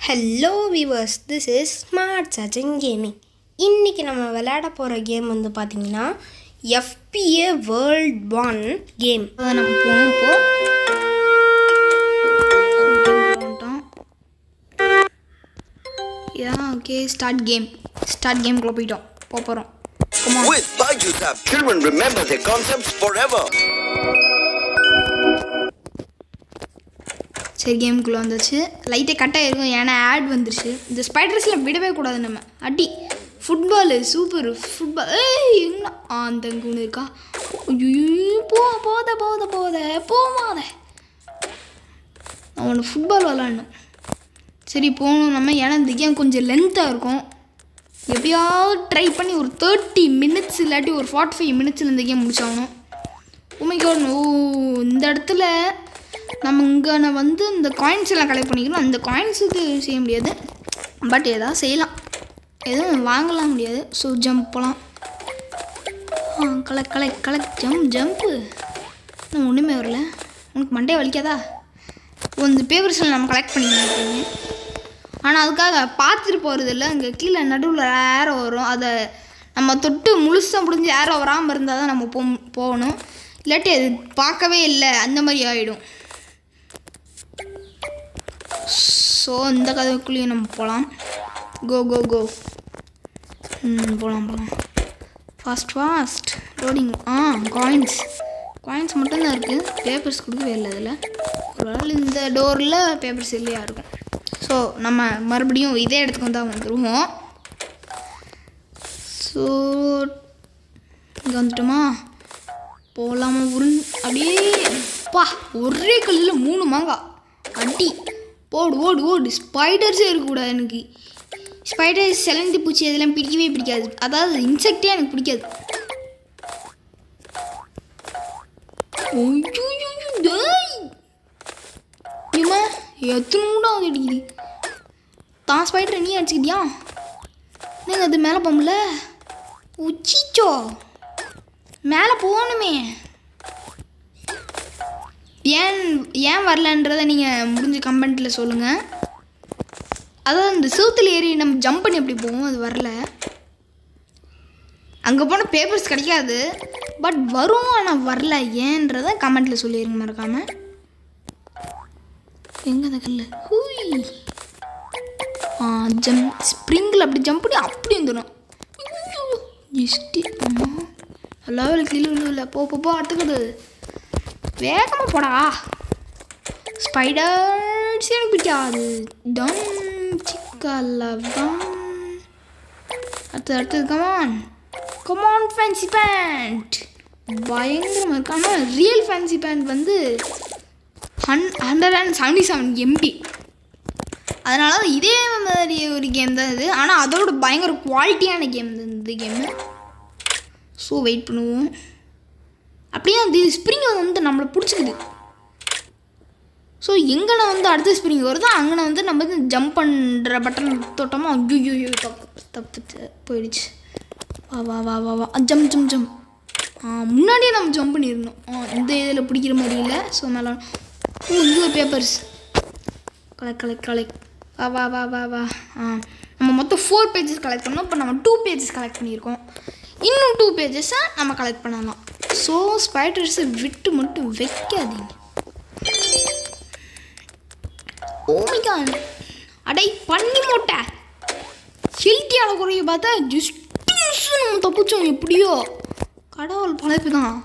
Hello viewers this is smart surging gaming இன்றைக்கி நம்ம விளையாட போகிற கேம் வந்து பார்த்திங்கன்னா எஃபிஏ வேர்ல்ட் ஒன் கேம் அதை நம்ம போகணும் இப்போ வந்துட்டோம் yeah okay start game start கேம்குள்ளே போயிட்டோம் போக போகிறோம் With Byju's app, children remember their concepts forever. சரி கேமுக்குள்ளே வந்துச்சு லைட்டே கட் ஆகிருக்கும் ஏன்னா ஆட் வந்துருச்சு இந்த ஸ்பைடர்ஸில் விடவே கூடாது நம்ம அடி ஃபுட்பாலு சூப்பர் ஃபுட்பால் ஏய் என்ன ஆ அந்த ஒன்று இருக்கா ஐயோ போ போத போத போத போவாத அவனை ஃபுட்பால் விளாடணும் சரி போகணும் நம்ம ஏன்னா இந்த கேம் கொஞ்சம் லென்த்தாக இருக்கும் எப்படியாவது ட்ரை பண்ணி ஒரு தேர்ட்டி மினிட்ஸ் இல்லாட்டி ஒரு ஃபார்ட்டி ஃபைவ் மினிட்ஸில் இந்த கேம் முடிச்சாகணும் உமைக்கு ஓ இந்த இடத்துல நம்ம இங்கே வந்து இந்த காயின்ஸ் எல்லாம் கலெக்ட் பண்ணிக்கணும் அந்த காயின்ஸுக்கு செய்ய முடியாது பட் ஏதாவது செய்யலாம் எதுவும் வாங்கலாம் முடியாது ஸோ ஜம்ப் போகலாம் ஆ collect collect collect jump jump இன்னும் ஒன்றுமே வரல உனக்கு மண்டே வலிக்காதா ஓ, இந்த பேப்பர்ஸில் நம்ம கலெக்ட் பண்ணிக்கணும் ஆனால் அதுக்காக பார்த்துட்டு போகிறது இல்லை இங்கே கீழே நடுவில் ஏரோ வரும் அதை நம்ம தொட்டு முழுசாக முடிஞ்சு ஏரோ வராமல் இருந்தால் தான் நம்ம போ போகணும் இல்லாட்டி அது பார்க்கவே இல்லை அந்த மாதிரி ஆகிடும் ஸோ இந்த கதைக்குள்ளேயும் நம்ம போகலாம் கோ கோ கோ ம் போகலாம் போகலாம் ஃபாஸ்ட் ஃபாஸ்ட் லோடிங் ஆ காயின்ஸ் காயின்ஸ் மட்டும்தான் இருக்குது பேப்பர்ஸ் கொடுக்கவே இல்லை இதில் ஒருவேளை இந்த டோரில் பேப்பர்ஸ் இல்லையா இருக்கும் ஸோ நம்ம மறுபடியும் இதே இடத்துக்கு தான் வந்துடுவோம் ஸோ இங்கே வந்துட்டோமா போகலாமா உருண் அப்படியே பா ஒரே கல்லில் மூணு மாங்காய் அடி போடு ஓடு ஓடு ஸ்பைடர்ஸே இருக்கக்கூடாது எனக்கு ஸ்பைடர்ஸ் சிலந்தி பூச்சி அதெல்லாம் பிடிக்கவே பிடிக்காது அதாவது இன்செக்டே எனக்கு பிடிக்காது ஐயோயோயோ, டேய். ஏம்மா எத்தனை மூடாவது அடிக்குது தான் ஸ்பைடர் நீ அடிச்சுக்கிட்டியா நீங்கள் அது மேலே போகல உச்சிச்சோ மேலே போகணுமே ஏன் ஏன் வரலன்றதை நீங்கள் முடிஞ்ச கமெண்ட்டில் சொல்லுங்கள் அதாவது இந்த செவுத்துல ஏறி நம்ம ஜம்ப் பண்ணி எப்படி போவோம் அது வரல அங்கே போனால் பேப்பர்ஸ் கிடைக்காது பட் வரும் ஆனால் வரல ஏன்றதை கமெண்ட்டில் சொல்லிடுங்க மறக்காமல் எங்கே அந்த கல் ஹூய் ஆ ஜம்ப் ஸ்ப்ரிங்கில் அப்படி ஜம்ப் பண்ணி அப்படி வந்துடும் ஜஸ்டி அம்மா லெவலுக்கு கீழே இல்லை போ போ போ அடுத்துக்குது வேகமாக போடா ஸ்பைடர்ஸ் எனக்கு பிடிக்காது டன் சிக்கலவன் அடுத்து அடுத்தது கமான் கமான் ஃபேன்சி பேண்ட் பயங்கரமாக இருக்கு ஆனால் ரியல் ஃபேன்சி பேண்ட் வந்து ஹன் hundred and seventy seven MB அதனால தான் இதே மாதிரி ஒரு கேம் தான் இது ஆனால் அதோட பயங்கர குவாலிட்டியான கேம் தான் இந்த கேமு ஸோ வெயிட் பண்ணுவோம் அப்படியே அந்த ஸ்ப்ரிங் வந்து நம்மளை பிடிச்சிக்குது ஸோ எங்கன வந்து அடுத்த ஸ்ப்ரிங் வருதோ அங்கன வந்து நம்ம வந்து ஜம்ப் பண்ணுற பட்டன் தொட்டோமா ஐயோ தப்பு தப்பு த- போயிடுச்சு வா வா வா வா வா ஜம் ஜம் ஜம் ஆ முன்னாடியே நம்ம ஜம்ப் பண்ணியிருந்தோம் ஆ இந்த இதில் பிடிக்கிற மாதிரி இல்லை ஸோ மேலே ஓ இது ஒரு பேப்பர்ஸ் கலெக்ட் கலெக்ட் கலெக்ட் வா வா வா வா வா ஆ நம்ம மொத்தம் ஃபோர் பேஜஸ் கலெக்ட் பண்ணோம் இப்போ நம்ம டூ பேஜஸ் கலெக்ட் பண்ணியிருக்கோம் இன்னும் டூ பேஜஸை நம்ம கலெக்ட் பண்ணலாம் ஸோ ஸ்பைடர்ஸை விட்டு மட்டும் வைக்காதீங்க ஓமிகான் அடை பண்ணி மூட்டை ஹெல்த்தியான குறைய பார்த்தா ஜஸ்ட் நம்ம தப்பிச்சோம் எப்படியோ கடவுள் பழைப்பு தான்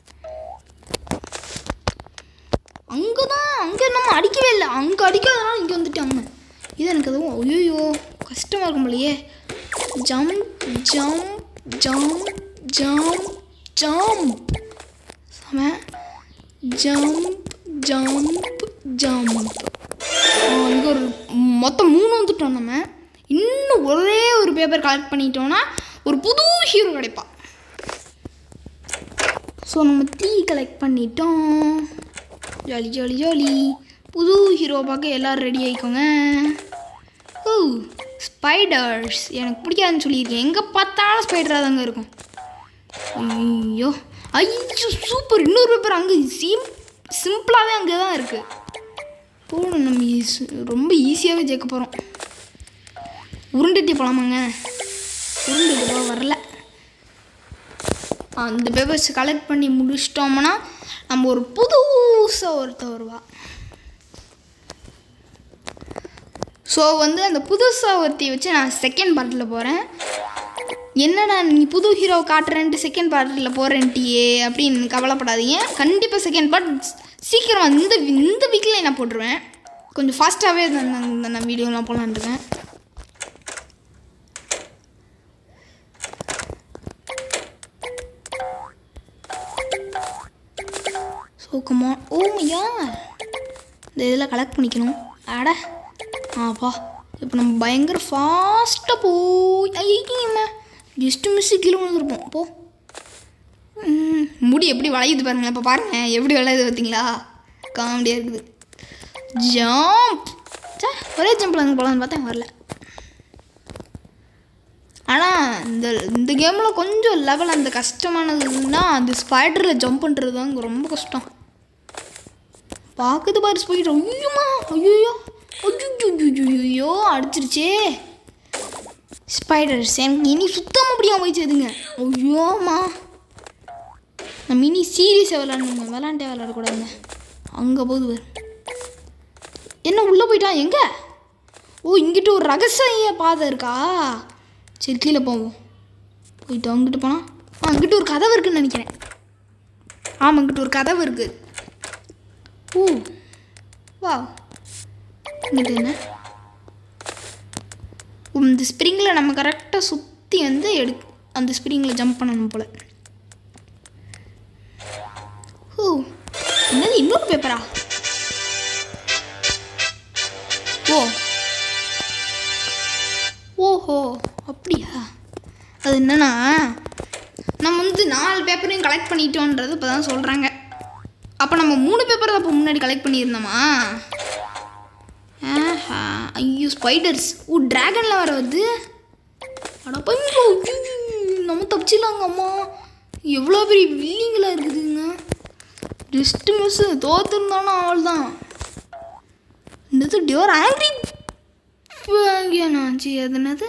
அங்கே தான் அங்கே நம்ம அடிக்கவே இல்லை அங்கே அடிக்காதனால இங்கே வந்துட்டாங்க இது எனக்கு எதுவும் ஐயோ கஷ்டமாக இருக்கும் போலையே jump jump jump jump jump செம ஜம்ப் ஜம்ப் ஜம்ப் இங்கே ஒரு மொத்தம் மூணு வந்துட்டோம் நம்ம இன்னும் ஒரே ஒரு பேப்பர் கலெக்ட் பண்ணிட்டோம்னா ஒரு புது ஹீரோ கிடைப்பான் ஸோ நம்ம தீ கலெக்ட் பண்ணிட்டோம் ஜாலி ஜாலி ஜாலி புது ஹீரோ பார்க்க எல்லோரும் ரெடி ஆகிக்கோங்க ஓ ஸ்பைடர்ஸ் எனக்கு பிடிக்காதுன்னு சொல்லியிருக்கேன் எங்கே பார்த்தாலும் ஸ்பைடராக தாங்க இருக்கும் ஐயோ ஐயோ சூப்பர் இன்னொரு பேப்பர் அங்கே சிம் சிம்பிளாகவே அங்கே தான் இருக்குது போடும் நம்ம ஈஸி ரொம்ப ஈஸியாகவே ஜெயிக்க போகிறோம் உருண்டுட்டி போகலாமாங்க உருண்டுட்டு போக வரல அந்த பேப்பர்ஸ் கலெக்ட் பண்ணி முடிச்சிட்டோம்னா நம்ம ஒரு புதுசாக ஒருத்த வருவா ஸோ வந்து அந்த புதுசாக ஒருத்தியை வச்சு நான் செகண்ட் பார்ட்டில் போகிறேன் என்னடா நீ புது ஹீரோ காட்டுறேன்ட்டு செகண்ட் பார்ட்டில் போகிறேன்ட்டியே அப்படின்னு கவலைப்படாதீங்க கண்டிப்பாக செகண்ட் பார்ட் சீக்கிரம் இந்த இந்த வீக்கில் நான் போட்டுருவேன் கொஞ்சம் ஃபாஸ்ட்டாகவே இந்த நான் வீடியோலாம் போகலான்னு இருக்கேன் ஸோ கமா ஓ மையா இந்த இதில் கலெக்ட் பண்ணிக்கணும் அட ஆப்பா இப்போ நம்ம பயங்கர ஃபாஸ்ட்டாக போய் ஐயம்மா ஜஸ்ட்டு மிஸ்ஸு கீழே விழுந்துருப்போம் போ ம், முடி எப்படி வளையுது பாருங்களேன் இப்போ பாருங்க எப்படி வளையுது பார்த்தீங்களா காமெடியாக இருக்குது ஜம்ப் சே ஒரே ஜம்பில் அங்கே போகலான்னு பார்த்தேன் வரல ஆனால் இந்த இந்த கேமில் கொஞ்சம் லெவல் அந்த கஷ்டமானதுன்னா அந்த ஸ்பைடரில் ஜம்ப் பண்ணுறது தான் இங்கே ரொம்ப கஷ்டம் பார்க்குது பாரு ஸ்பைடர் ஐயோமா ஐயோ ஐயோ அடிச்சிருச்சே ஸ்பைடர்ஸ் எனக்கு இனி சுத்தமாக முடியாமல் போயிடுச்சுதுங்க ஐயோம்மா நம்ம இனி சீரியஸாக விளாட்ணுங்க விளாண்டே விளாடக்கூடாதுங்க அங்கே போகுது பாரு என்ன உள்ளே போயிட்டான் எங்கே ஓ இங்கிட்ட ஒரு ரகசிய பாதை இருக்கா சரி கீழே போவோம் போயிட்டு அங்கிட்டு போனால் ஆ அங்கிட்ட ஒரு கதவு இருக்குன்னு நினைக்கிறேன் ஆமாம் அங்கிட்ட ஒரு கதவு இருக்குது ஓ வா இங்கிட்ட என்ன ஓ, இந்த ஸ்ப்ரிங்கில் நம்ம கரெக்டாக சுற்றி வந்து எடு அந்த ஸ்ப்ரிங்கில் ஜம்ப் பண்ணணும் போல் ஓ என்னது இன்னொரு பேப்பரா ஓ ஓஹோ அப்படியா அது என்னன்னா நம்ம வந்து நாலு பேப்பரையும் கலெக்ட் பண்ணிட்டோன்றது இப்போ தான் சொல்கிறாங்க அப்போ நம்ம மூணு பேப்பர் தான் அப்போ முன்னாடி கலெக்ட் பண்ணியிருந்தோமா ஆஹா ஐயோ ஸ்பைடர்ஸ் ஓ ட்ராகனில் வர வருது அடப்பைங்களோ நம்ம தப்பிச்சிடலாங்க அம்மா எவ்வளோ பெரிய வில்லிங்களாக இருக்குதுங்க ஜஸ்ட்டு மிஸ்ஸு தோத்துருந்தாலும் அவள் தான் என்னது டியோர் ஆங்கிரி ஆச்சு அது என்னது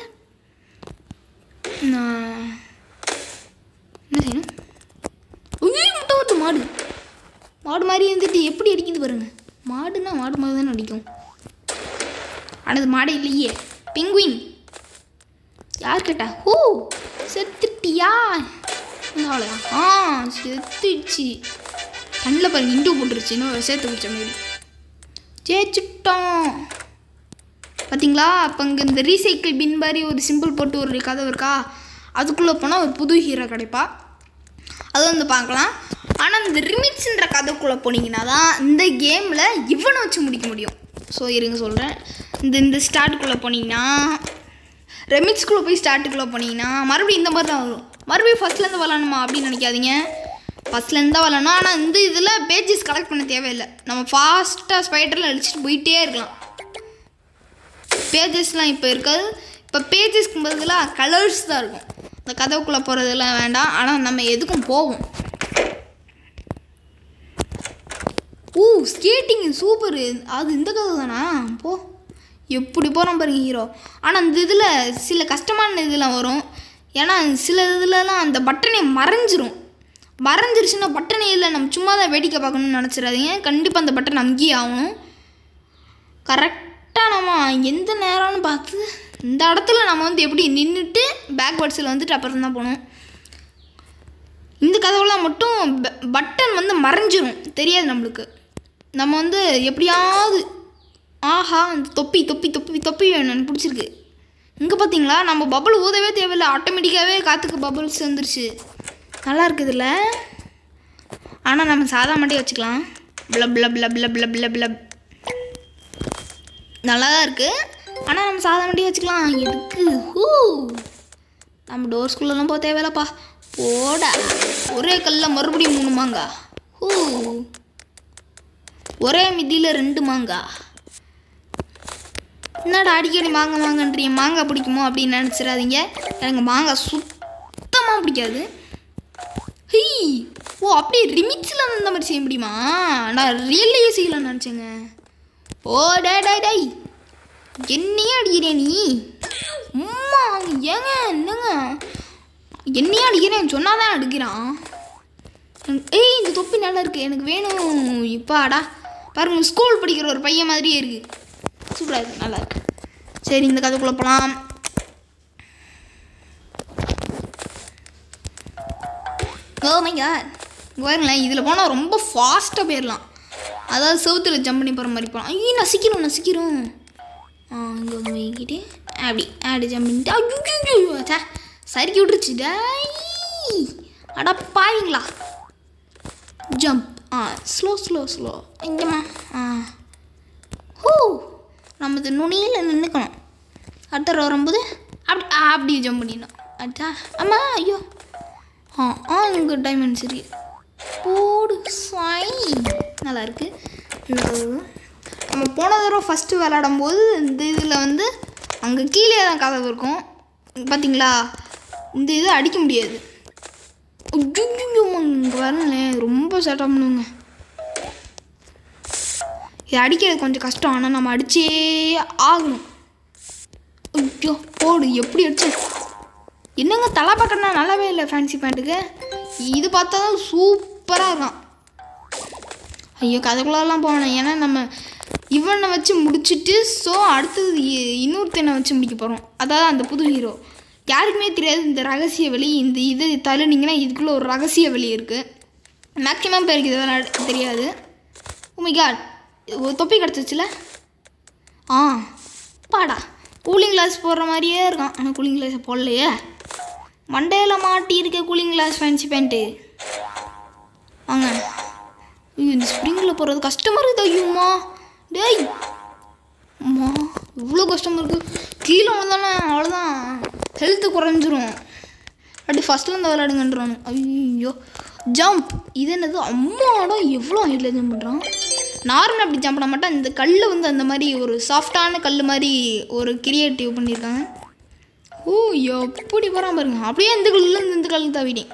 நான் என்ன செய்யணும் ஐயோ முட்டை வருது மாடு மாடு மாதிரி இருந்துட்டு எப்படி அடிக்குது பாருங்க மாடுனா மாடு மாதிரி தானே அடிக்கும் ஆனால் அது மாடே இல்லையே பெங்குயின் யார் கேட்டா ஓ செத்துட்டியா அவ்வளோயா ஆ செத்துடுச்சு கண்ணில் பாருங்க இண்டு போட்டுருச்சு இன்னும் சேர்த்து பிடிச்ச மாதிரி ஜெயிச்சுட்டோம் பார்த்தீங்களா அப்போ இங்கே இந்த ரீசைக்கிள் பின் மாதிரி ஒரு சிம்பிள் போட்டு ஒரு கதவு இருக்கா அதுக்குள்ளே போனால் ஒரு புது ஹீரோ கிடைப்பா அது வந்து பார்க்கலாம் ஆனால் இந்த ரிமிட்ஸ்ன்ற கதைக்குள்ளே போனீங்கன்னா தான் இந்த கேமில் இவனை வச்சு முடிக்க முடியும் ஸோ இருங்க சொல்கிறேன் இந்த இந்த ஸ்டார்ட்டுக்குள்ளே போனீங்கன்னா ரெமிட்ஸ்குள்ளே போய் ஸ்டார்ட்டுக்குள்ளே போனீங்கன்னா மறுபடியும் இந்த மாதிரி தான் வரும் மறுபடியும் ஃபஸ்ட்லேருந்து விளாடணுமா அப்படின்னு நினைக்காதீங்க ஃபஸ்ட்லேருந்து தான் விளாடணும் ஆனால் இந்த இதில் பேஜஸ் கலெக்ட் பண்ண தேவையில்லை நம்ம ஃபாஸ்ட்டாக ஸ்பைடரில் அடிச்சுட்டு போயிட்டே இருக்கலாம் பேஜஸ்லாம் இப்போ இருக்காது இப்போ பேஜஸ்க்கு பதிலாக கலர்ஸ் தான் இருக்கும் இந்த கதவுக்குள்ளே போகிறதெல்லாம் வேண்டாம் ஆனால் நம்ம எதுக்கும் போவோம் ஓ ஸ்கேட்டிங் சூப்பர் அது இந்த கதை தானா போ எப்படி போகிறோம் பாருங்க ஹீரோ ஆனால் இந்த இதில் சில கஷ்டமான இதெல்லாம் வரும் ஏன்னா சில இதுலலாம் அந்த பட்டனே மறைஞ்சிரும் மறைஞ்சிருச்சுன்னா பட்டனே இல்லை நம்ம சும்மா தான் வேடிக்கை பார்க்கணும்னு நினச்சிடாதீங்க கண்டிப்பாக அந்த பட்டன் அங்கேயே ஆகணும் கரெக்டாக நம்ம எந்த நேரம்னு பார்த்து இந்த இடத்துல நம்ம வந்து எப்படி நின்றுட்டு பேக்வேர்ட்ஸில் வந்துட்டு அப்புறம் தான் போகணும் இந்த கதவுலாம் மட்டும் பட்டன் வந்து மறைஞ்சிரும் தெரியாது நம்மளுக்கு நம்ம வந்து எப்படியாவது ஆஹா அந்த தொப்பி தொப்பி தொப்பி தொப்பி வேணும் எனக்கு பிடிச்சிருக்கு இங்கே பார்த்தீங்களா நம்ம பபுள் ஊதவே தேவையில்லை ஆட்டோமேட்டிக்காகவே காற்றுக்கு பபுள்ஸ் வந்துருச்சு நல்லா இருக்குதுல்ல ஆனால் நம்ம சாதா மட்டும் வச்சுக்கலாம் பிளப் பிளப் பிளப் பிளப் பிளப் பிளப் பிளப் நல்லா தான் இருக்குது ஆனால் நம்ம சாதா மட்டும் வச்சுக்கலாம் எதுக்கு ஹூ நம்ம டோர் ஸ்கூல்லலாம் போக தேவையில்லப்பா போடா ஒரே கல்ல மறுபடியும் மூணு மாங்கா ஹூ ஒரே மிதியில் ரெண்டு மாங்கா என்னடா அடிக்கடி மாங்காய் மாங்கன்றீங்க மாங்காய் பிடிக்குமோ அப்படின்னு நினச்சிடாதீங்க எனக்கு மாங்காய் சுத்தமாக பிடிக்காது ஹீ ஓ அப்படியே ரிமிக்ஸில் அந்த மாதிரி செய்ய முடியுமா நான் ரியல்லையே செய்யலாம்னு நினச்சேங்க ஓ டே டே டேய் என்னையே அடிக்கிறே நீ அம்மா ஏங்க என்னங்க என்னையே அடிக்கிறேன் சொன்னாதான் அடிக்கிறான் எனக்கு- ஏய் இந்த தொப்பி நல்லா இருக்கு எனக்கு வேணும் இப்பாடா பாருங்க ஸ்கூல் படிக்கிற ஒரு பையன் மாதிரியே இருக்கு சூப்பராக இருக்கு நல்லா இருக்கு சரி இந்த கதைக்குள்ள போகலாம் ஓ மை காட் பாருங்களேன் இதில் போனால் ரொம்ப ஃபாஸ்ட்டாக போயிடலாம் அதாவது செவுத்தில் ஜம்ப் பண்ணி போகிற மாதிரி போகலாம் ஐயோ நசிக்கிறோம் நசிக்கிறோம் ஆ இங்கே வந்து வைக்கிட்டு அப்படி அப்படி ஜம்ப் பண்ணிட்டு ஐயோ சே சறுக்கி விட்டுருச்சு டேய் அட பாவீங்களா ஜம்ப் ஆ ஸ்லோ ஸ்லோ ஸ்லோ இங்கேம்மா ஆ ஹூ நம்ம இது நுனியில் நின்றுக்கணும் அடுத்த row வரும்போது அப்படி ஆ, அப்படி ஜம்ப் பண்ணிடணும் அட்டா அம்மா ஐயோ ஆ ஆ இங்கே டைமண்ட்ஸ் இருக்கு போடு சாய் நல்லா இருக்கு இந்த நம்ம போன தடவை ஃபஸ்ட்டு விளாடும் போது இந்த இதில் வந்து அங்கே கீழே தான் கதவு இருக்கும் பார்த்தீங்களா இந்த இது அடிக்க முடியாது இங்கே வரங்களேன் ரொம்ப சேட்டம் பண்ணுங்க இது அடிக்கிறது கொஞ்சம் கஷ்டம் ஆனால் நம்ம அடிச்சே ஆகணும் ஐயோ போடு எப்படி அடிச்சேன் என்னங்க தலை பார்க்கறனா நல்லாவே இல்லை ஃபேன்சி பேண்ட்டுக்கு இது பார்த்தா தான் சூப்பராக இருக்கும் ஐயோ கதைக்குள்ளெல்லாம் போவேன் ஏன்னா நம்ம இவனை வச்சு முடிச்சிட்டு ஸோ அடுத்தது இ- இன்னொருத்தனை வச்சு முடிக்க போகிறோம் அதாவது அந்த புது ஹீரோ யாருக்குமே தெரியாது இந்த ரகசிய வழி இந்த இது தள்ளுனீங்கன்னா இதுக்குள்ளே ஒரு ரகசிய வழி இருக்குது மேக்ஸிமம் பேருக்கு இது விளையாட தெரியாது உமை காட் ஒரு தொப்பி கிடச்சிச்சுல ஆ பாடா கூலிங் கிளாஸ் போடுற மாதிரியே இருக்கான் ஆனால் கூலிங் கிளாஸ் போடலையே மண்டையில் மாட்டி இருக்க கூலிங் கிளாஸ் ஃபேன்சி பேண்ட்டு வாங்க ஐயோ இந்த ஸ்ப்ரிங்கில் போகிறது கஷ்டமாக இருக்குது ஐயோம்மா டேய் அம்மா இவ்வளோ கஷ்டமாக இருக்குது கீழே வந்தானே அவ்வளோதான் ஹெல்த்து குறைஞ்சிரும் அப்படி ஃபஸ்ட்டில் இருந்து விளையாடுங்கன்றானு ஐயோ ஜம்ப் இது என்னது அம்மாடா எவ்வளோ ஹைட்டில் ஜம்ப் பண்ணுறான் நார்மல் அப்படி ஜம்ப் பண்ண மாட்டேன் இந்த கல் வந்து அந்த மாதிரி ஒரு சாஃப்டான கல் மாதிரி ஒரு கிரியேட்டிவ் பண்ணியிருக்காங்க ஓ எப்படி போகிறான் பாருங்க அப்படியே இந்த கல்லுலேருந்து இந்த கல் தவிட்டேன்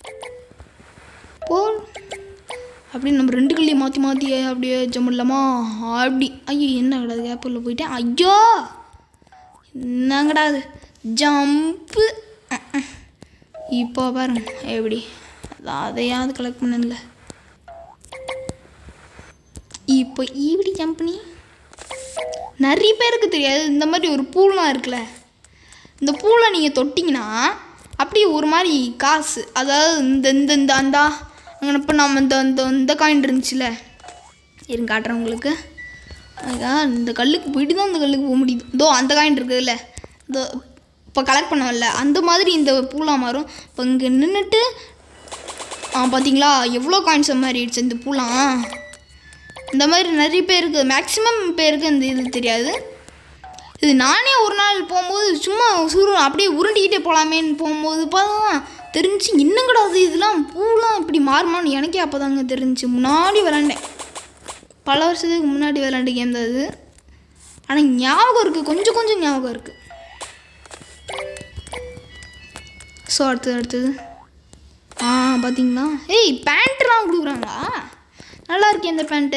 போ அப்படி நம்ம ரெண்டு கல்லையும் மாற்றி மாற்றி அப்படியே ஜம்ப் பண்ணலாமா அப்படி ஐயோ என்ன கிடையாது கேப்பில் போயிட்டேன் ஐயோ என்னங்கடா அது ஜம்ப்பு இப்போ பாருங்க எப்படி அதான் அதையாவது கலெக்ட் பண்ணல இப்போ இப்படி ஜம்ப் பண்ணி நிறைய பேருக்கு தெரியாது இந்த மாதிரி ஒரு பூலாம் இருக்குல்ல இந்த பூலை நீங்கள் தொட்டிங்கன்னா அப்படியே ஒரு மாதிரி காசு அதாவது இந்த இந்த இந்த அந்தா அங்கே இப்போ நம்ம இந்த இந்த இந்த காயின் இருந்துச்சுல இருங்க காட்டுறேன் உங்களுக்கு ஐயா இந்த கல்லுக்கு போயிட்டு தான் இந்த கல்லுக்கு போக முடியுது இதோ அந்த காயின் இருக்குதுல்ல இதோ இப்போ கலெக்ட் பண்ணல அந்த மாதிரி இந்த பூலா மாறும் இப்போ இங்கே நின்றுட்டு ஆ பார்த்தீங்களா எவ்வளோ காயின்ஸ் மாறிடுச்சு இந்த பூலாம் இந்த மாதிரி நிறைய பேருக்கு மேக்ஸிமம் பேருக்கு இந்த இது தெரியாது இது நானே ஒரு நாள் போகும்போது சும்மா சுரு அப்படியே உருண்டிக்கிட்டே போகலாமேன்னு போகும்போது பார்த்தா தெரிஞ்சு இன்னும் கூடாது இதெல்லாம் பூலாம் இப்படி மாறுமான்னு எனக்கே அப்போ தாங்க தெரிஞ்சு முன்னாடி விளாண்டேன் பல வருஷத்துக்கு முன்னாடி விளாண்ட கேம் தான் அது ஆனால் ஞாபகம் இருக்குது கொஞ்சம் கொஞ்சம் ஞாபகம் இருக்குது ஸோ அடுத்தது அடுத்தது ஆ பார்த்தீங்களா ஏய் பேண்ட்லாம் கொடுக்குறாங்களா நல்லா இருக்கே இந்த பேண்ட்டு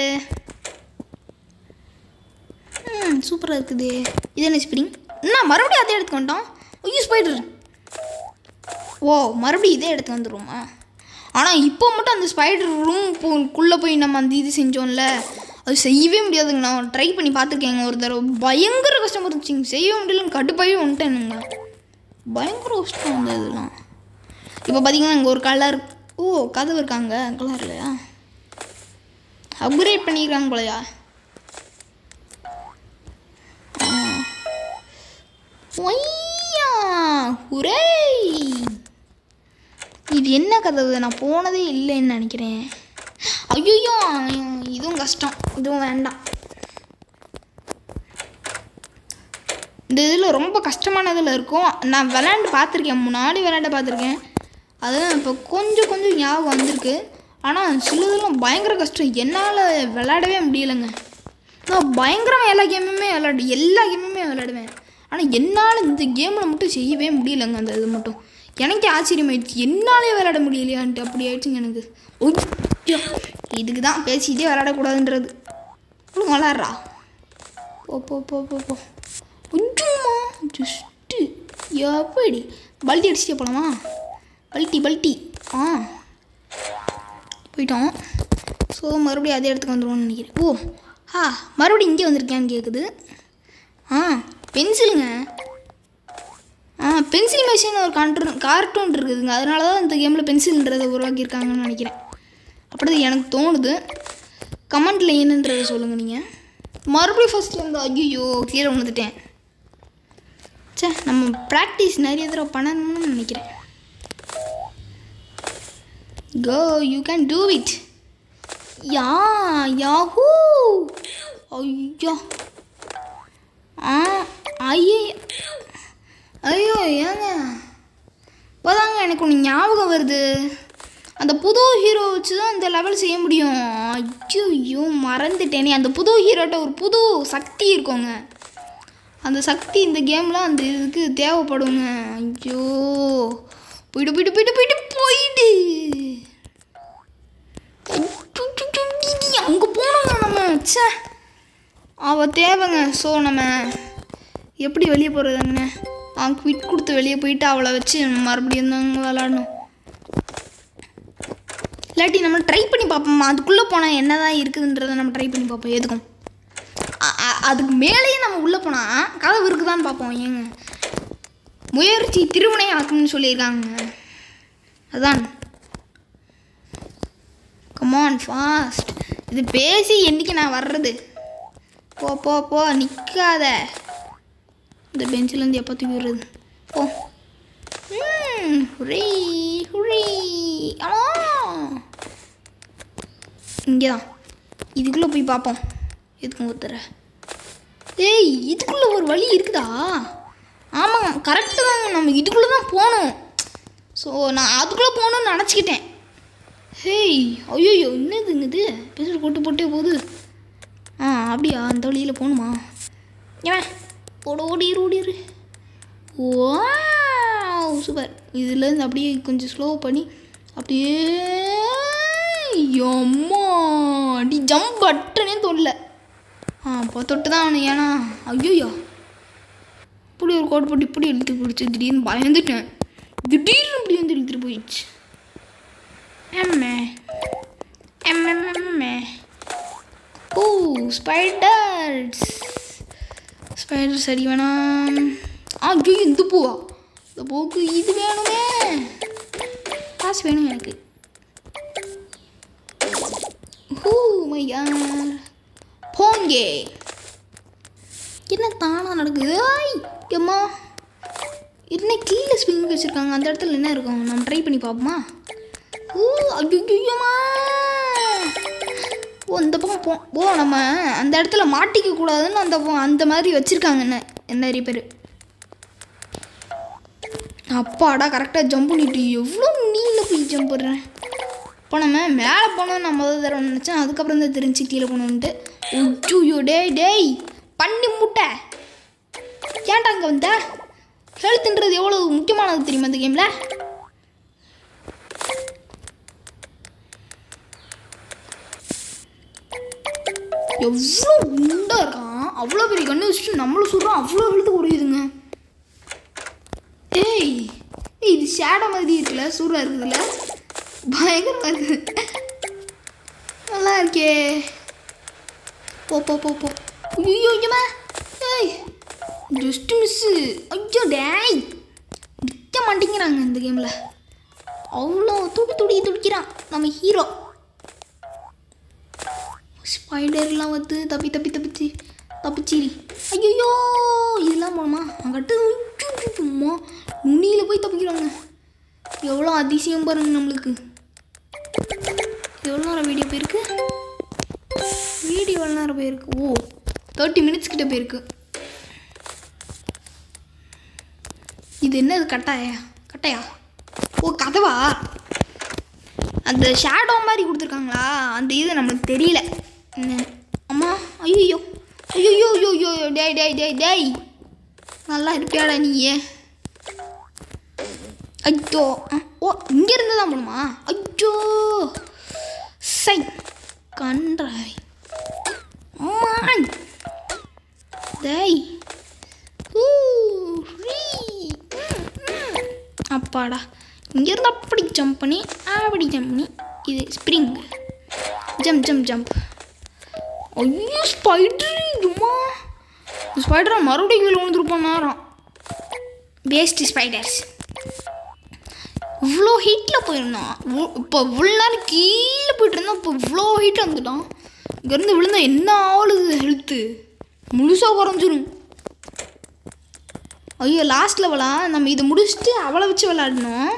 ம் சூப்பராக இருக்குது இது என்ன ஸ்ப்ரிங் என்ன மறுபடியும் அதே எடுத்துக்க வந்துட்டோம் ஐயோ ஸ்பைடர் ஓ மறுபடியும் இதே எடுத்து வந்துடுவோமா ஆனால் இப்போ மட்டும் அந்த ஸ்பைடர் ரூம்குள்ளே போய் நம்ம அந்த இது செஞ்சோம்ல அது செய்யவே முடியாதுங்க நான் ட்ரை பண்ணி பார்த்துருக்கேங்க ஒரு தடவை பயங்கர கஷ்டமாக இருந்துச்சுங்க செய்யவே முடியலன்னு கடுப்பாகவே வந்துட்டேனுங்க பயங்கர கஷ்டம் அந்த இதெல்லாம் இப்போ பார்த்தீங்கன்னா இங்கே ஒரு கலர் ஓ கதவு இருக்காங்க கலர்லையா அப்கிரேட் பண்ணிக்கிறாங்க போலையா ஒய்யா ஹுரே இது என்ன கதவு நான் போனதே இல்லைன்னு நினைக்கிறேன் ஐயோ இதுவும் கஷ்டம் இதுவும் வேண்டாம் இந்த இதில் ரொம்ப கஷ்டமானதில் இருக்கும் நான் விளையாண்டு பார்த்துருக்கேன் முன்னாடி விளையாண்டு பார்த்துருக்கேன் அதுவும் இப்போ கொஞ்சம் கொஞ்சம் ஞாபகம் வந்திருக்கு ஆனால் சிலதெல்லாம் பயங்கர கஷ்டம் என்னால் விளையாடவே முடியலைங்க நான் பயங்கரமாக எல்லா கேமுமே விளையாடு எல்லா கேமுமே விளையாடுவேன் ஆனால் என்னால் இந்த கேமில் மட்டும் செய்யவே முடியலைங்க அந்த இது மட்டும் எனக்கே ஆச்சரியமாயிடுச்சு என்னாலே விளையாட முடியலையான்ட்டு அப்படி ஆயிடுச்சுங்க எனக்கு ஐயோ இதுக்கு தான் பேசிக்கிட்டே விளையாடக்கூடாதுன்றது இவ்வளோ விளாட்றா போ போ போ போ போ கொஞ்சமா ஜஸ்ட்டு எப்படி பல்ட்டி அடிச்சுட்டே போகலாமா பல்ட்டி பல்ட்டி ஆ போயிட்டோம் ஸோ மறுபடியும் அதே இடத்துக்கு வந்துடுவோம்னு நினைக்கிறேன் ஓ ஆ மறுபடியும் இங்கே வந்திருக்கேன்னு கேட்குது ஆ பென்சிலுங்க ஆ பென்சில் மிஷின் ஒரு கான்ட்ரு கார்ட்டூன் இருக்குதுங்க அதனால தான் இந்த கேமில் பென்சில்ன்றதை உருவாக்கியிருக்காங்கன்னு நினைக்கிறேன் அப்படி தான் எனக்கு தோணுது கமெண்ட்டில் என்னன்றதை சொல்லுங்கள் நீங்கள் மறுபடியும் ஃபஸ்ட்டு வந்து ஐயோ கீழே விழுந்துட்டேன் சே நம்ம ப்ராக்டிஸ் நிறைய தடவை பண்ணணும்னு நினைக்கிறேன் go you can do it yeah yahoo ஐயோ ஆ ஐயே ஐயோ ஏங்க இப்போதாங்க எனக்கு ஒன்று ஞாபகம் வருது அந்த புது ஹீரோ வச்சு தான் இந்த லெவல் செய்ய முடியும் ஐயோ ஐயோ மறந்துட்டேனே அந்த புது ஹீரோட்ட ஒரு புது சக்தி இருக்குங்க அந்த சக்தி இந்த கேமில் அந்த இதுக்கு தேவைப்படுங்க ஐயோ போயிட்டு போயிட்டு போயிட்டு போயிட்டு போயிடு அங்கே போனோங்க நம்ம ச்சே அவள் தேவைங்க ஸோ நம்ம எப்படி வெளியே போகிறதுங்க அவன் குவிட் கொடுத்து வெளியே போயிட்டு அவளை வச்சு மறுபடியும் தாங்க விளாடணும் இல்லாட்டி நம்ம ட்ரை பண்ணி பார்ப்போம் அதுக்குள்ளே போனால் என்ன தான் இருக்குதுன்றதை நம்ம ட்ரை பண்ணி பார்ப்போம் எதுக்கும் அ- அ- அதுக்கு மேலேயே நம்ம உள்ளே போனால் கதவு இருக்குதான்னு பார்ப்போம் ஏங்க முயற்சி திருவினை ஆக்கும்னு சொல்லியிருக்காங்க அதான் கமான் ஃபாஸ்ட் இது பேசி என்னைக்கு நான் வர்றது போ போ போ நிற்காத இந்த பெஞ்சிலேருந்து எப்போ தூக்கி விடுறது போ ம், ஹுரே ஹுரே ஆ இங்கே தான் இதுக்குள்ளே போய் பார்ப்போம் எதுக்கும் ஒருத்தர ஏய் இதுக்குள்ளே ஒரு வழி இருக்குதா ஆமாங்க கரெக்டு தாங்க நம்ம இதுக்குள்ளே தான் போகணும் ஸோ நான் அதுக்குள்ளே போகணும்னு நினச்சிக்கிட்டேன் ஹேய் ஐயோ என்னதுங்க இது பேசுகிற போட்டு போட்டே போகுது ஆ அப்படியா அந்த வழியில் போகணுமா ஏன் ஓட ஓடிரு ஓடிரு ஓ சூப்பர் இதுலேருந்து அப்படியே கொஞ்சம் ஸ்லோ பண்ணி அப்படியே எம்மா அடி ஜம்ப் பட்டனே தொல்ல ஆ இப்போ தொட்டு தான் அவனு ஏன்னா ஐயோயோ இப்படி ஒரு கோடு போட்டு இப்படி இழுத்து பிடிச்சி திடீர்னு பயந்துட்டேன் திடீர்னு இப்படி வந்து இழுத்துட்டு போயிடுச்சு எம்மே எம்மே ஓ ஸ்பைடர்ஸ் ஸ்பைடர்ஸ் அடி வேணாம் ஆ ஐயோ இந்த பூவா இந்த பூவுக்கு இது வேணுமே காசு வேணும் எனக்கு ஹூ மை யார் போங்கே என்ன தானா நடக்குது ஐய் எம்மா என்ன கீழே ஸ்விங் வச்சுருக்காங்க அந்த இடத்துல என்ன இருக்கும் நம்ம ட்ரை பண்ணி பார்ப்போமா ஓ ஐயோம்மா ஓ இந்த பக்கம் போ ஓ நம்ம அந்த இடத்துல மாட்டிக்க கூடாதுன்னு அந்த பக்கம் அந்த மாதிரி வச்சுருக்காங்க என்ன நிறைய பேர் அப்பாடா கரெக்டாக ஜம்ப் பண்ணிட்டு எவ்வளோ நீல போய் ஜம்ப் பண்ணுறேன் இப்போ நம்ம மேலே போனோம் நான் முதல் தடவை நினச்சேன் அதுக்கப்புறம் தான் தெரிஞ்சு கீழே போகணுன்ட்டு ஐயோ டேய் டேய் பண்ணி முட்டை ஏன்டா அங்கே வந்த ஹெல்த்துன்றது எவ்வளோ முக்கியமானது தெரியுமா இந்த கேமில் எவ்வளோ குண்டா இருக்கான் அவ்வளோ பெரிய கண்ணு வச்சுட்டு நம்மளும் சொல்கிறோம் அவ்வளோ எழுத்து குறையுதுங்க ஏய் ஏய் இது ஷேடோ மாதிரி இருக்குல்ல சூடாக இருக்குதுல்ல பயங்கரமாக இருக்குது நல்லா இருக்கே போ போ போ போ ஐயோ ஐயமா ஏய் ஜஸ்ட் மிஸ்ஸு ஐயோ டேய் நிற்க மாட்டேங்கிறாங்க இந்த கேமில் அவ்வளோ துடி துடி துடிக்கிறான் நம்ம ஹீரோ ஸ்பைடர்லாம் வந்து தப்பி தப்பி தப்பிச்சு தப்பிச்சிரி ஐயோ இதெல்லாம் போகணுமா அங்கிட்டு சும்மா நுனியில் போய் தப்பிக்கிறாங்க எவ்வளோ அதிசயம் பாருங்க நம்மளுக்கு எவ்வளோ நேரம் வீடியோ போயிருக்கு வீடியோ எவ்வளோ நேரம் போயிருக்கு ஓ தேர்ட்டி மினிட்ஸ் கிட்ட போயிருக்கு இது என்னது கட்டாயா கட்டையா ஓ கதவா அந்த ஷேடோ மாதிரி கொடுத்துருக்காங்களா அந்த இது நம்மளுக்கு தெரியல என்ன அம்மா ஐயோ ஐயோ ஐயோ ஐயோ டேய் டேய் டேய் டேய் நல்லா இருப்பியாடா நீயே ஐயோ அ, ஓ இங்கேருந்து தான் போகணுமா ஐயோ சை கன்றாய் அம்மா டேய் ஊ, ரீ. ம், ம். அப்பாடா இங்கேருந்து அப்படி ஜம்ப் பண்ணி அப்படி ஜம்ப் பண்ணி இது ஸ்ப்ரிங் ஜம்ப் ஜம்ப் ஜம்ப் ஐயோ ஸ்பைடர் இதுமா ஸ்பைடரை மறுபடியும் கீழே விழுந்துருப்பான் நேரம் வேஸ்ட் ஸ்பைடர்ஸ் இவ்வளோ ஹீட்டில் போயிருந்தான் இவ்வ- இப்போ இவ்வளோ நேரம் கீழே போயிட்டு இருந்தான் இப்போ இவ்வளோ ஹீட்டில் வந்துட்டான் இங்கேருந்து விழுந்தா என்ன ஆளுது ஹெல்த்து முழுசாக குறைஞ்சிரும் ஐயோ லாஸ்ட் லெவலா நம்ம இதை முடிச்சுட்டு அவளை வச்சு விளாடணும்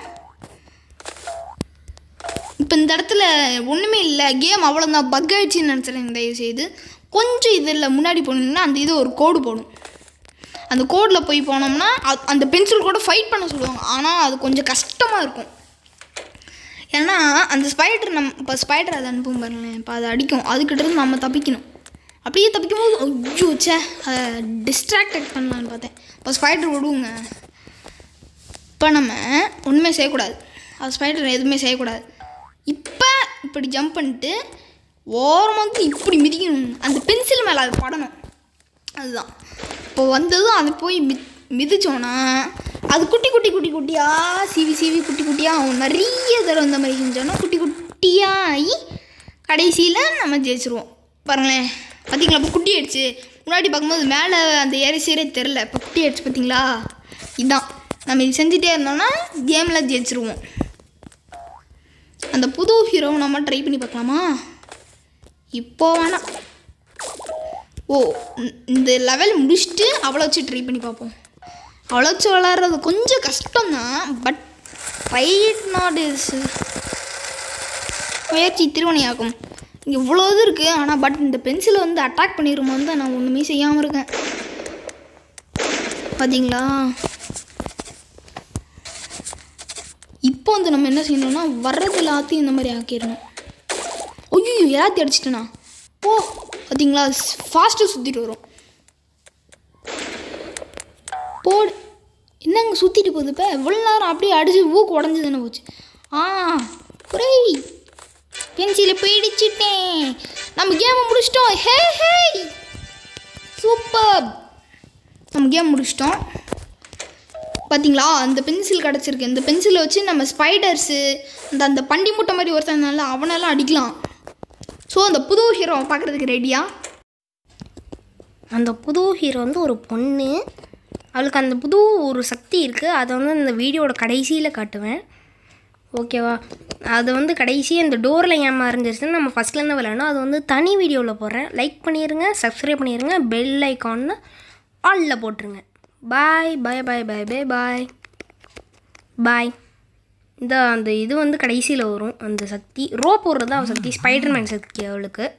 இப்போ இந்த இடத்துல ஒன்றுமே இல்லை கேம் அவ்வளோதான் பக் ஆயிடுச்சுன்னு நினச்சிடுறேன் தயவு செய்து கொஞ்சம் இதில் முன்னாடி போனீங்கன்னா அந்த இது ஒரு கோடு போடும் அந்த கோடில் போய் போனோம்னா அ- அந்த பென்சில் கூட ஃபைட் பண்ண சொல்லுவாங்க ஆனால் அது கொஞ்சம் கஷ்டமாக இருக்கும் ஏன்னா அந்த ஸ்பைடர் நம்ம இப்போ ஸ்பைடர் அதை அனுப்பும் பாருங்களேன் இப்போ அதை அடிக்கும் அதுக்கிட்ட இருந்து நம்ம தப்பிக்கணும் அப்படியே தப்பிக்கும் போது ஐயோ சே டிஸ்ட்ராக்டட் பண்ணலான்னு பார்த்தேன் இப்போ ஸ்பைடர் விடுவோங்க இப்போ நம்ம ஒன்றுமே செய்யக்கூடாது அது ஸ்பைடர் எதுவுமே செய்யக்கூடாது இப்போ இப்படி ஜம்ப் பண்ணிட்டு ஓரமாக வந்து இப்படி மிதிக்கணும் அந்த பென்சில் மேலே அது படணும் அதுதான் இப்போ வந்ததும் அது போய் மி மிதிச்சோன்னா அது குட்டி குட்டி குட்டி குட்டியாக சீவி சீவி குட்டி குட்டியாக ஆகும் நிறைய தடவை இந்த மாதிரி செஞ்சோன்னா குட்டி குட்டியாக ஆகி கடைசியில் நம்ம ஜெயிச்சிருவோம் பாருங்களேன் பார்த்தீங்களா இப்போ குட்டி ஆயிடுச்சு முன்னாடி பார்க்கும்போது மேலே அந்த ஏரிசீரே தெரில இப்போ குட்டி ஆயிடுச்சு பார்த்தீங்களா இதுதான் நம்ம இது செஞ்சுட்டே இருந்தோம்னா கேமில் ஜெயிச்சிருவோம் அந்த புது ஹீரோவை நம்ம ட்ரை பண்ணி பார்க்கலாமா இப்போ வேணாம் ஓ இந்த- இந்த லெவல் முடிச்சுட்டு அவளை வச்சு ட்ரை பண்ணி பார்ப்போம் அவளை வச்சு விளாட்றது கொஞ்சம் கஷ்டம்தான் பட் ஃபைட் நாட் இஸ் முயற்சி திருவனையாகும் இங்கே இவ்வளோ இது இருக்குது ஆனால் பட் இந்த பென்சிலை வந்து அட்டாக் பண்ணிடுமோன்னு தான் நான் ஒன்றுமே செய்யாமல் இருக்கேன் பார்த்தீங்களா இப்போ வந்து நம்ம என்ன செய்யணும்னா வர்றது எல்லாத்தையும் இந்த மாதிரி ஆக்கிடணும் ஐயோ எல்லாத்தையும் அடிச்சிட்டேனா ஓ பார்த்தீங்களா ஃபாஸ்ட்டாக சுற்றிட்டு வரும் போடு என்னங்க சுற்றிட்டு போகுது இப்போ எவ்வளோ நேரம் அப்படியே அடிச்சு ஊக்கு உடஞ்சி தானே போச்சு ஆ புரை பென்சிலை போயிடிச்சிட்டேன் நம்ம கேமை முடிச்சிட்டோம் ஹே ஹே சூப்பர் நம்ம கேம் முடிச்சிட்டோம் பார்த்தீங்களா அந்த பென்சில் கிடச்சிருக்கு இந்த பென்சிலை வச்சு நம்ம ஸ்பைடர்ஸு அந்த அந்த பண்டி மூட்டை மாதிரி ஒருத்தன் இருந்தான்ல அவனெல்லாம் அடிக்கலாம் ஸோ அந்த புது ஹீரோ பார்க்குறதுக்கு ரெடியா அந்த புது ஹீரோ வந்து ஒரு பொண்ணு அவளுக்கு அந்த புது ஒரு சக்தி இருக்குது அதை வந்து அந்த வீடியோட கடைசியில் காட்டுவேன் ஓகேவா அது வந்து கடைசி அந்த டோரில் ஏன் மறைஞ்சிருச்சுன்னு நம்ம ஃபஸ்ட்லேருந்து விளையாடணும் அது வந்து தனி வீடியோவில் போடுறேன் லைக் பண்ணிடுங்க சப்ஸ்கிரைப் பண்ணிடுங்க பெல் ஐக்கான்னு ஆலில் போட்டுருங்க பாய் பாய் பாய் பாய் பாய் பாய் பாய் இந்த அந்த இது வந்து கடைசியில் வரும் அந்த சக்தி ரோ போடுறது தான் அவள் சக்தி ஸ்பைடர்மேன் சக்தி அவளுக்கு